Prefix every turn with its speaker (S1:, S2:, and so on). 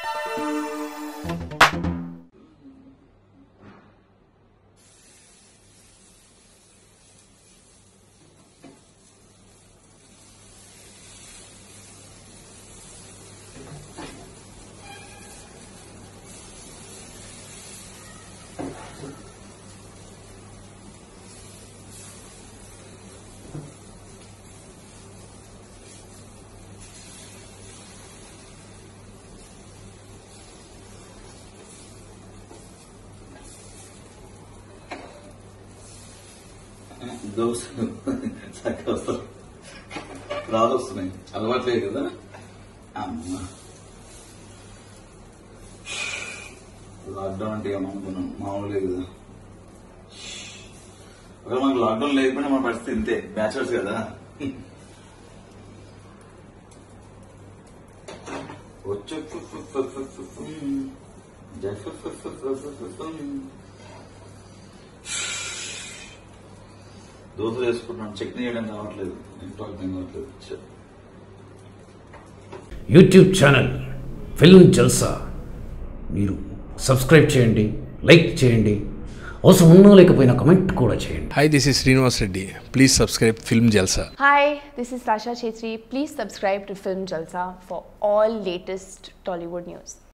S1: దోశ చక్కగా వస్తారు రాదు వస్తున్నాయి అలవాట్లేదు కదా అమ్మా లాక్డౌన్ అంటే ఏమనుకున్నాం మామూలుగా కదా ఒకవేళ మనకు లాక్డౌన్ లేకపోయినా మన పరిస్థితి ఇంతే బ్యాచులర్స్ కదా వచ్చు దోశలు వేసుకుంటున్నాను చట్నీ చేయడం కావట్లేదు ఇంట్లో అర్థం కావట్లేదు ఛ.
S2: యూట్యూబ్ ఛానల్ ఫిల్మ్ జల్సా మీరు సబ్స్క్రైబ్ చేయండి లైక్ చేయండి అవసరం ఉన్నా లేకపోయినా కమెంట్ కూడా చేయండి
S3: Hi, this is Srinivas Reddy. Please subscribe Film Jalsa.
S4: Hi, this is Sasha Chetri. Please subscribe to Film Jalsa for all latest Tollywood news.